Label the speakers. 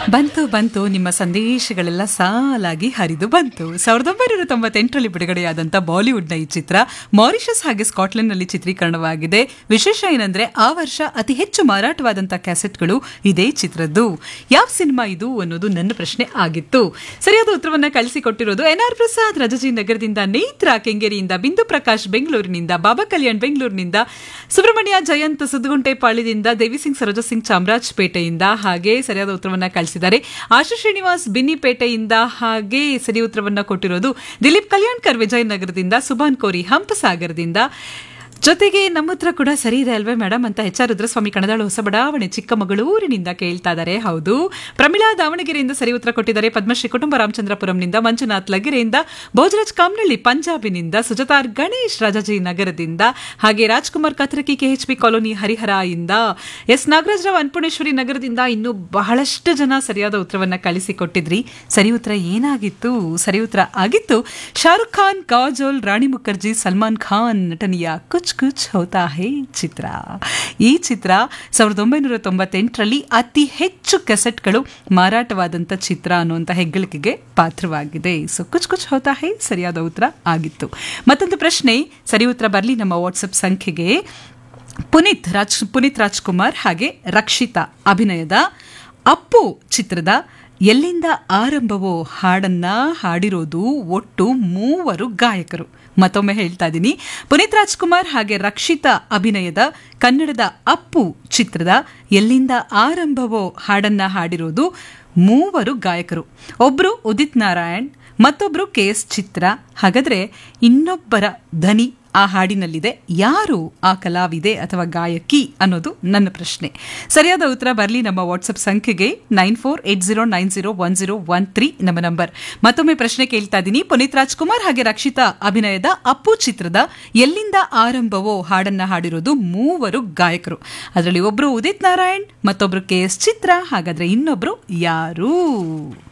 Speaker 1: ಬಂತು ಬಂತು ನಿಮ್ಮ ಸಂದೇಶಗಳೆಲ್ಲ ಸಾಲಾಗಿ ಹರಿದು ಬಂತು ಸಾವಿರದ ಒಂಬೈನೂರ ತೊಂಬತ್ತೆಂಟರಲ್ಲಿ ಬಿಡುಗಡೆಯಾದಂಥ ಬಾಲಿವುಡ್ನ ಈ ಚಿತ್ರ ಮಾರಿಷಸ್ ಹಾಗೆ ಸ್ಕಾಟ್ಲೆಂಡ್ನಲ್ಲಿ ಚಿತ್ರೀಕರಣವಾಗಿದೆ ವಿಶೇಷ ಏನಂದ್ರೆ ಆ ವರ್ಷ ಅತಿ ಹೆಚ್ಚು ಮಾರಾಟವಾದಂಥ ಕ್ಯಾಸೆಟ್ಗಳು ಇದೇ ಚಿತ್ರದ್ದು ಯಾವ ಸಿನಿಮಾ ಇದು ಅನ್ನೋದು ನನ್ನ ಪ್ರಶ್ನೆ ಆಗಿತ್ತು ಸರಿಯಾದ ಉತ್ತರವನ್ನ ಕಳಿಸಿಕೊಟ್ಟಿರೋದು ಎನ್ ಆರ್ ಪ್ರಸಾದ್ ರಜಜಿ ನಗರದಿಂದ ನೇತ್ರ ಕೆಂಗೇರಿಯಿಂದ ಬಿಂದು ಪ್ರಕಾಶ್ ಬೆಂಗಳೂರಿನಿಂದ ಬಾಬಾ ಕಲ್ಯಾಣ್ ಬೆಂಗಳೂರಿನಿಂದ ಸುಬ್ರಹ್ಮಣ್ಯ ಜಯಂತ್ ಸುದ್ಗುಂಟೆ ಪಾಳ್ಯದಿಂದ ದೇವಿಸಿಂಗ್ ಸರೋಜ ಸಿಂಗ್ ಚಾಮರಾಜಪೇಟೆಯಿಂದ ಹಾಗೆ ಸರಿಯಾದ ಉತ್ತರವನ್ನ ಕಳಿಸಿದ್ದಾರೆ ಆಶು ಶ್ರೀನಿವಾಸ್ ಬಿನ್ನಿಪೇಟೆಯಿಂದ ಹಾಗೆ ಸರಿ ಉತ್ತರವನ್ನ ಕೊಟ್ಟಿರೋದು ದಿಲೀಪ್ ಕಲ್ಯಾಣ್ಕರ್ ವಿಜಯನಗರದಿಂದ ಸುಭಾನ್ ಕೋರಿ ಹಂಪಸಾಗರದಿಂದ ಜೊತೆಗೆ ನಮ್ಮ ಹತ್ರ ಕೂಡ ಸರಿ ಇದೆ ಅಲ್ವೇ ಮೇಡಮ್ ಅಂತ ಎಚ್ ಆರ್ ರುದ್ರಸ್ವಾಮಿ ಕಣದಾಳು ಹೊಸ ಬಡಾವಣೆ ಚಿಕ್ಕಮಗಳೂರಿನಿಂದ ಕೇಳ್ತಾ ಇದ್ದಾರೆ ಹೌದು ಪ್ರಮಿಳಾ ದಾವಣಗೆರೆಯಿಂದ ಸರಿ ಉತ್ತರ ಕೊಟ್ಟಿದ್ದಾರೆ ಪದ್ಮಶ್ರೀ ಕುಟುಂಬ ರಾಮಚಂದ್ರಪುರಂನಿಂದ ಮಂಜುನಾಥ್ ಲಗೆರೆಯಿಂದ ಭೋಜರಾಜ್ ಕಾಮ್ನಳ್ಳಿ ಪಂಜಾಬಿನಿಂದ ಸುಜತಾರ್ ಗಣೇಶ್ ರಾಜಾಜಿ ನಗರದಿಂದ ಹಾಗೆ ರಾಜ್ಕುಮಾರ್ ಕತ್ರಕಿ ಕೆಎಚ್ಪಿ ಕಾಲೋನಿ ಹರಿಹರ ಇಂದ ಎಸ್ ನಾಗರಾಜರಾವ್ ಅನ್ಪುಣೇಶ್ವರಿ ನಗರದಿಂದ ಇನ್ನು ಬಹಳಷ್ಟು ಜನ ಸರಿಯಾದ ಉತ್ತರವನ್ನ ಕಳಿಸಿಕೊಟ್ಟಿದ್ರಿ ಸರಿ ಉತ್ತರ ಏನಾಗಿತ್ತು ಸರಿ ಉತ್ತರ ಆಗಿತ್ತು ಶಾರುಖ್ ಖಾನ್ ಕಾಜೋಲ್ ರಾಣಿ ಮುಖರ್ಜಿ ಸಲ್ಮಾನ್ ಖಾನ್ ನಟನೆಯ ಕುಚ್ ಕುಚ್ ಹೋತಾ ಹೇ ಚಿತ್ರ ಈ ಚಿತ್ರ ಸಾವಿರದ ಒಂಬೈನೂರ ತೊಂಬತ್ತೆಂಟರಲ್ಲಿ ಅತಿ ಹೆಚ್ಚು ಕೆಸೆಟ್ಗಳು ಮಾರಾಟವಾದಂಥ ಚಿತ್ರ ಅನ್ನುವಂಥ ಹೆಗ್ಗಳಿಕೆಗೆ ಪಾತ್ರವಾಗಿದೆ ಸೊ ಕುಚ್ ಕುಚ್ ಹೋತಾ ಹೇ ಸರಿಯಾದ ಉತ್ತರ ಆಗಿತ್ತು ಮತ್ತೊಂದು ಪ್ರಶ್ನೆ ಸರಿ ಉತ್ತರ ಬರಲಿ ನಮ್ಮ ವಾಟ್ಸಪ್ ಸಂಖ್ಯೆಗೆ ಪುನೀತ್ ರಾಜ್ ಪುನೀತ್ ರಾಜ್ಕುಮಾರ್ ಹಾಗೆ ರಕ್ಷಿತಾ ಅಭಿನಯದ ಅಪ್ಪು ಚಿತ್ರದ ಎಲ್ಲಿಂದ ಆರಂಭವೋ ಹಾಡನ್ನ ಹಾಡಿರೋದು ಒಟ್ಟು ಮೂವರು ಗಾಯಕರು ಮತ್ತೊಮ್ಮೆ ಹೇಳ್ತಾ ಇದ್ದೀನಿ ಪುನೀತ್ ರಾಜ್ಕುಮಾರ್ ಹಾಗೆ ರಕ್ಷಿತಾ ಅಭಿನಯದ ಕನ್ನಡದ ಅಪ್ಪು ಚಿತ್ರದ ಎಲ್ಲಿಂದ ಆರಂಭವೋ ಹಾಡನ್ನ ಹಾಡಿರೋದು ಮೂವರು ಗಾಯಕರು ಒಬ್ರು ಉದಿತ್ ನಾರಾಯಣ್ ಮತ್ತೊಬ್ರು ಕೆ ಎಸ್ ಚಿತ್ರ ಹಾಗಾದ್ರೆ ಇನ್ನೊಬ್ಬರ ಧ್ವನಿ ಆ ಹಾಡಿನಲ್ಲಿದೆ ಯಾರು ಆ ಕಲಾವಿದೆ ಅಥವಾ ಗಾಯಕಿ ಅನ್ನೋದು ನನ್ನ ಪ್ರಶ್ನೆ ಸರಿಯಾದ ಉತ್ತರ ಬರಲಿ ನಮ್ಮ ವಾಟ್ಸಪ್ ಸಂಖ್ಯೆಗೆ nine four eight zero nine zero one zero one three ನಮ್ಮ ನಂಬರ್ ಮತ್ತೊಮ್ಮೆ ಪ್ರಶ್ನೆ ಕೇಳ್ತಾ ಇದ್ದೀನಿ ಪುನೀತ್ ರಾಜ್ಕುಮಾರ್ ಹಾಗೆ ರಕ್ಷಿತಾ ಅಭಿನಯದ ಅಪ್ಪು ಚಿತ್ರದ ಎಲ್ಲಿಂದ ಆರಂಭವೋ ಹಾಡನ್ನ ಹಾಡಿರೋದು ಮೂವರು ಗಾಯಕರು ಅದರಲ್ಲಿ ಒಬ್ರು ಉದಿತ್ ನಾರಾಯಣ್ ಮತ್ತೊಬ್ರು ಕೆ ಎಸ್ ಚಿತ್ರ ಹಾಗಾದ್ರೆ ಇನ್ನೊಬ್ರು ಯಾರು